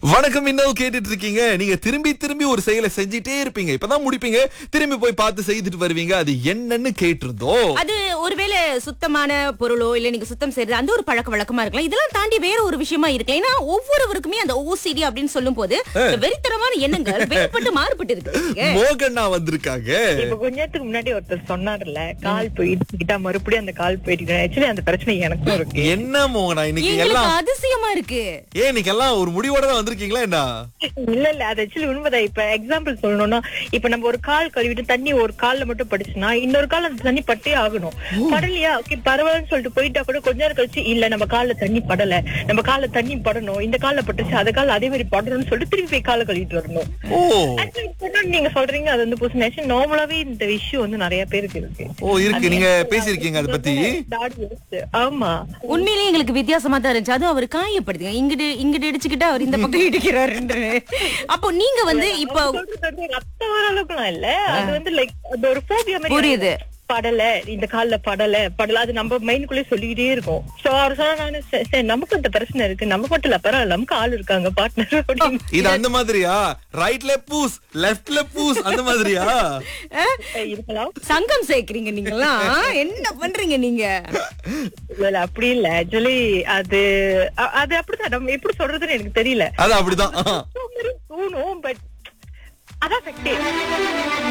வணக்கம் இன்னும் கேட்டுட்டு இருக்கீங்க நீங்க திரும்பி திரும்பி ஒரு செயலை செஞ்சிட்டே இருப்பீங்க இப்பதான் முடிப்பீங்க திரும்பி போய் பார்த்து செய்துட்டு வருவீங்க அது என்னன்னு கேட்டிருந்தோம் அது ஒருவேளை சுத்தமான பொருளோ இல்ல நீங்க சுத்தம் செய்யறது அந்த ஒரு பழக்க வழக்கமா இருக்கலாம் இதெல்லாம் தாண்டி வேற ஒரு விஷயமா இருக்கலாம் ஏன்னா ஒவ்வொருவருக்குமே அந்த ஓசிடி அப்படின்னு சொல்லும் போது இந்த வெறித்தனமான எண்ணங்கள் வேறுபட்டு மாறுபட்டு இருக்கு மோகண்ணா வந்திருக்காங்க இப்ப கொஞ்ச நேரத்துக்கு முன்னாடி ஒருத்தர் சொன்னார்ல கால் போயிட்டு மறுபடியும் அந்த கால் போயிட்டு ஆக்சுவலி அந்த பிரச்சனை எனக்கும் இருக்கு என்ன மோகனா இன்னைக்கு எங்களுக்கு எல்லாம் அதிசயமா இருக்கு ஏன் இன்னைக்கு எல்லாம் ஒரு முடிவோட தான் வந்திருக்கீங்களா என்ன இல்ல இல்ல அது ஆக்சுவலி உண்மைதான் இப்ப எக்ஸாம்பிள் சொல்லணும்னா இப்ப நம்ம ஒரு கால் கழுவிட்டு தண்ணி ஒரு கால்ல மட்டும் பட்டுச்சுன்னா இன்னொரு கால் அந்த தண்ணி பட்டே ஆகணும் படலையா ஓகே பரவாயில்லன்னு சொல்லிட்டு போயிட்டா கூட கொஞ்ச நேரம் கழிச்சு இல்ல நம்ம கால்ல தண்ணி படல நம்ம கால்ல தண்ணி படணும் இந்த கால்ல பட்டுச்சு அந்த கால் அதே மாதிரி படணும்னு சொல்லிட்டு திருப்பி போய் காலை கழுவிட்டு வரணும் ஓ Actually, இப்பதான் நீங்க சொல்றீங்க அது வந்து புதுசு நார்மலாவே இந்த இஷ்யூ வந்து நிறைய பேருக்கு இருக்கு ஓ இருக்கு நீங்க பேசியிருக்கீங்க அதை பத்தி தாடி வச்சு. ஆமா உண்மையிலேயே எங்களுக்கு வித்தியாசமா தான் இருந்துச்சு அதுவும் அவர் காயப்படுதுங்க இங்கிட்டு இங்கிட்டு இடிச்சுக்கிட்டு அவர் இந்த பக்கம் இடிக்கிறாரு அப்போ நீங்க வந்து இப்போ சொல்றது வந்து ரத்தம் வர அளவுக்குலாம் இல்ல அது வந்து லைக் அது ஒரு போபியா மாதிரி புரியுது. படல இந்த கால்ல படல படல அது நம்ம மைண்டுக்குள்ளே சொல்லிக்கிட்டே இருக்கும் சோ அவர் சொன்னா நானு சரி, சரி, நமக்கு இந்த பிரச்சனை இருக்கு நம்ம மட்டும் இல்ல பரவாயில்ல நமக்கு ஆள் இருக்காங்க பார்ட்னர் அப்படின்னு இது அந்த மாதிரியா ரைட்ல பூஸ் லெஃப்ட்ல பூஸ் அந்த மாதிரியா அஹ், இருக்கலாம் சங்கம் சேர்க்கிறீங்க நீங்களாம் என்ன பண்றீங்க நீங்க இல்ல இல்ல அப்படி இல்ல ஆக்சுவலி அது அ- அது அப்படிதான் நம்ம எப்படி சொல்றதுன்னு எனக்கு தெரியல அது அப்படிதான் ஆ. தூணும் பட் அதான் ஃபெக்டே